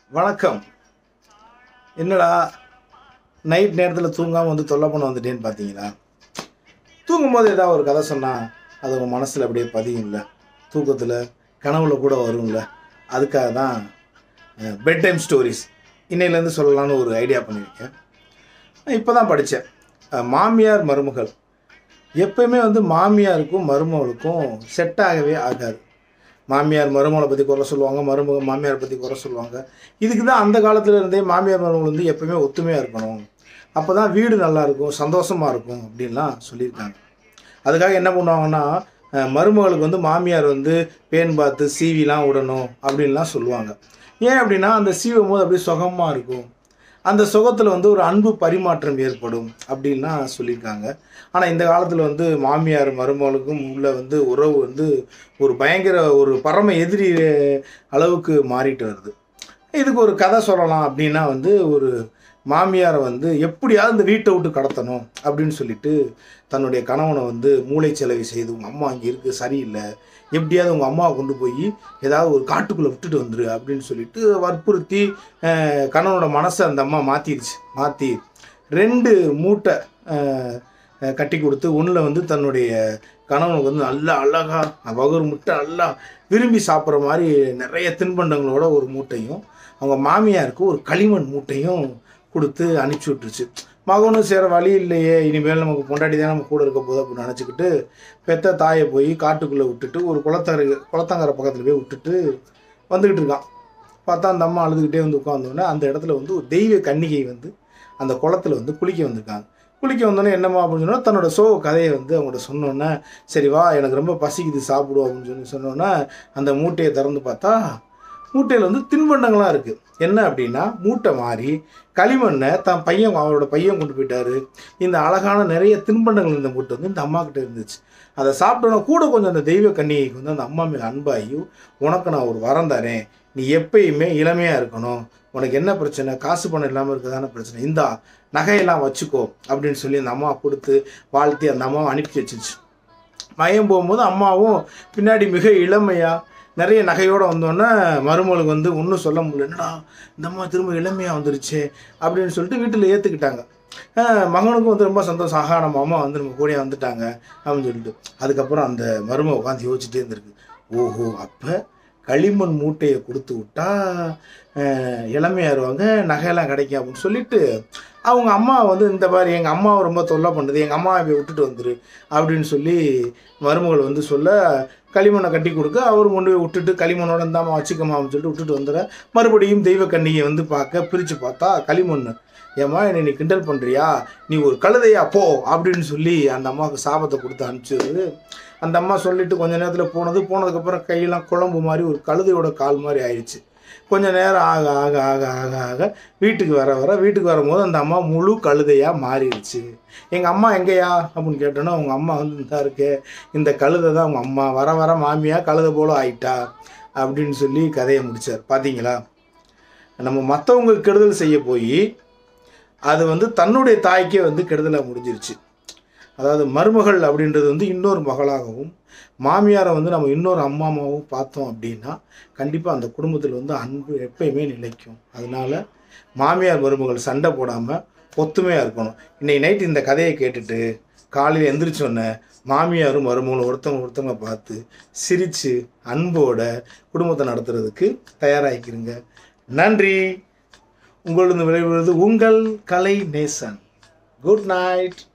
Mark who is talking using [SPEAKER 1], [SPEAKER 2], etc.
[SPEAKER 1] வணக்கம் என்னடா நைட் நேரத்தில் தூங்காமல் வந்து தொல்லை பண்ண வந்துட்டேன்னு பார்த்தீங்களா தூங்கும்போது ஏதாவது ஒரு கதை சொன்னால் அது உங்கள் மனசில் அப்படியே பதியும்ல தூக்கத்தில் கனவுல கூட வரும்ல அதுக்காக தான் பெட் டைம் ஸ்டோரிஸ் இன்னையிலேருந்து சொல்லலாம்னு ஒரு ஐடியா பண்ணியிருக்கேன் இப்போ தான் படித்தேன் மாமியார் மருமகள் எப்பயுமே வந்து மாமியாருக்கும் மருமகளுக்கும் செட் ஆகவே ஆகாது மாமியார் மருமகளை பற்றி குறை சொல்லுவாங்க மருமக மாமியார் பற்றி குறை சொல்லுவாங்க இதுக்கு தான் அந்த காலத்துல இருந்தே மாமியார் மருமகள் வந்து எப்பயுமே ஒத்துமையாக இருக்கணும் அப்போ தான் வீடு நல்லா இருக்கும் சந்தோஷமாக இருக்கும் அப்படின்லாம் சொல்லியிருக்காங்க அதுக்காக என்ன பண்ணுவாங்கன்னா அஹ், மருமகளுக்கு வந்து மாமியார் வந்து பேன் பார்த்து சீவிலாம் விடணும் அப்படின்லாம் சொல்லுவாங்க ஏன் அப்படின்னா அந்த சீவும் போது அப்படியே சுகமாக இருக்கும் அந்த சுகத்தில் வந்து ஒரு அன்பு பரிமாற்றம் ஏற்படும் அப்படின்லாம் சொல்லியிருக்காங்க ஆனால் இந்த காலத்தில் வந்து மாமியார் மருமகளுக்கும் உள்ள வந்து உறவு வந்து ஒரு பயங்கர ஒரு பரம எதிரி அளவுக்கு மாறிட்டு வருது இதுக்கு ஒரு கதை சொல்லலாம் அப்படின்னா வந்து ஒரு மாமியாரை வந்து எப்படியாவது இந்த வீட்டை விட்டு கடத்தணும் அப்படின்னு சொல்லிட்டு தன்னுடைய கணவனை வந்து மூளைச்சலவை செய்து உங்கள் அம்மா அங்கே இருக்குது சரியில்லை எப்படியாவது உங்கள் அம்மாவை கொண்டு போய் ஏதாவது ஒரு காட்டுக்குள்ளே விட்டுட்டு வந்துரு அப்படின்னு சொல்லிட்டு வற்புறுத்தி அஹ், கணவனோட மனசை அந்த அம்மா மாற்றிடுச்சு மாற்றி ரெண்டு மூட்டை அஹ், அஹ், கட்டி கொடுத்து ஒன்றில் வந்து தன்னுடைய கணவனுக்கு வந்து நல்லா அழகாக வகுறு முட்டை நல்லா விரும்பி சாப்பிட்ற மாதிரி நிறைய தின்பண்டங்களோட ஒரு மூட்டையும் அவங்க மாமியாருக்கு ஒரு களிமண் மூட்டையும் கொடுத்து அனுப்பிச்சி விட்டுருச்சு மகனும் சேர வழி இல்லையே இனிமேல் நமக்கு பொண்டாட்டி தான் நம்ம கூட இருக்க போதும் அப்படின்னு நினச்சிக்கிட்டு பெத்த தாயை போய் காட்டுக்குள்ளே விட்டுட்டு ஒரு குளத்தரை குளத்தங்கரை பக்கத்தில் போய் விட்டுட்டு வந்துக்கிட்டு இருக்கான் பார்த்தா அந்த அம்மா அழுதுகிட்டே வந்து உட்காந்தோடனே அந்த இடத்துல வந்து ஒரு தெய்வ கன்னிகை வந்து அந்த குளத்துல வந்து குளிக்க வந்திருக்காங்க குளிக்க வந்தோடனே என்னம்மா அப்படின்னு சொன்னால் தன்னோட சோ கதையை வந்து அவங்கள்ட்ட சொன்னோன்னே சரி வா எனக்கு ரொம்ப பசிக்குது சாப்பிடுவோம் அப்படின்னு சொல்லி சொன்னோன்னே அந்த மூட்டையை திறந்து பார்த்தா மூட்டையில் வந்து தின்பண்டங்களாக இருக்குது என்ன அப்படின்னா மூட்டை மாறி களிமண்ணை தன் பையன் அவரோட பையன் கொண்டு போயிட்டாரு இந்த அழகான நிறைய தின்பண்டங்கள் இந்த மூட்டை வந்து இந்த அம்மா கிட்ட இருந்துச்சு அதை சாப்பிட்டோன்னா கூட கொஞ்சம் அந்த தெய்வ கன்னிகைக்கு வந்து அந்த அம்மா மேலே அன்பாகி உனக்கு நான் ஒரு வரம் தரேன் நீ எப்பயுமே இளமையாக இருக்கணும் உனக்கு என்ன பிரச்சனை காசு பணம் இல்லாமல் இருக்கிறதான பிரச்சனை இந்தா நகையெல்லாம் வச்சுக்கோ அப்படின்னு சொல்லி அந்த அம்மா கொடுத்து வாழ்த்தி அந்த அம்மாவை அனுப்பி வச்சிருச்சு மயம் போகும்போது அம்மாவும் பின்னாடி மிக இளமையாக நிறைய நகையோடு வந்தோன்னே மருமகளுக்கு வந்து ஒன்றும் சொல்ல முடியல என்னடா இந்த அம்மா திரும்ப இளமையாக வந்துருச்சு அப்படின்னு சொல்லிட்டு வீட்டில் ஏற்றுக்கிட்டாங்க மகனுக்கும் வந்து ரொம்ப சந்தோஷம் ஆகா நம்ம அம்மா வந்து நம்ம கூடயே வந்துட்டாங்க அப்படின்னு சொல்லிட்டு அதுக்கப்புறம் அந்த மருமக உட்காந்து யோசிச்சுட்டே இருந்திருக்கு ஓஹோ அப்போ களிமண் மூட்டையை கொடுத்து விட்டா அஹ், இளமையாயிருவாங்க நகையெல்லாம் கிடைக்கும் அப்படின்னு சொல்லிட்டு அவங்க அம்மா வந்து இந்த மாதிரி எங்கள் அம்மாவை ரொம்ப தொல்லை பண்ணுது எங்கள் அம்மாவை போய் விட்டுட்டு வந்துரு அப்படின்னு சொல்லி மருமகள் வந்து சொல்ல களிமண்ணை கட்டி கொடுக்க அவர் கொண்டு போய் விட்டுட்டு களிமண்ணோட இந்தாம்மா வச்சுக்கம்மா அப்படின்னு சொல்லிட்டு விட்டுட்டு வந்துட மறுபடியும் தெய்வ கன்னியை வந்து பார்க்க பிரித்து பார்த்தா களிமண் ஏம்மா என்னை நீ கிண்டல் பண்ணுறியா நீ ஒரு கழுதையா போ அப்படின்னு சொல்லி அந்த அம்மாவுக்கு சாபத்தை கொடுத்து அனுப்பிச்சது அந்த அம்மா சொல்லிட்டு கொஞ்ச நேரத்தில் போனது போனதுக்கப்புறம் கையெல்லாம் குழம்பு மாதிரி ஒரு கழுதையோட கால் மாதிரி ஆயிடுச்சு கொஞ்ச நேரம் ஆக ஆக ஆக ஆக ஆக வீட்டுக்கு வர வர வீட்டுக்கு வரும்போது அந்த அம்மா முழு கழுதையாக மாறிடுச்சு எங்கள் அம்மா எங்கேயா அப்படின்னு கேட்டோன்னா அவங்க அம்மா வந்து இந்த இருக்கே இந்த கழுதை தான் அவங்க அம்மா வர வர மாமியா கழுதை போல ஆயிட்டா அப்படின்னு சொல்லி கதையை முடிச்சார் பார்த்தீங்களா நம்ம மற்றவங்களுக்கு கெடுதல் செய்ய போய் அது வந்து தன்னுடைய தாய்க்கே வந்து கெடுதலாக முடிஞ்சிருச்சு அதாவது மருமகள் அப்படின்றது வந்து இன்னொரு மகளாகவும் மாமியாரை வந்து நம்ம இன்னொரு அம்மாமாவும் பார்த்தோம் அப்படின்னா கண்டிப்பாக அந்த குடும்பத்தில் வந்து அன்பு எப்பயுமே நிலைக்கும் அதனால மாமியார் மருமகள் சண்டை போடாமல் ஒத்துமையாக இருக்கணும் இன்னைக்கு நைட் இந்த கதையை கேட்டுட்டு காலையில் எந்திரிச்சோன்னே மாமியாரும் மருமகளும் ஒருத்தவங்க ஒருத்தவங்க பார்த்து சிரித்து அன்போட குடும்பத்தை நடத்துறதுக்கு தயாராகிக்கிறங்க நன்றி உங்களிருந்து விளைவுறது உங்கள் கலை நேசன் குட் நைட்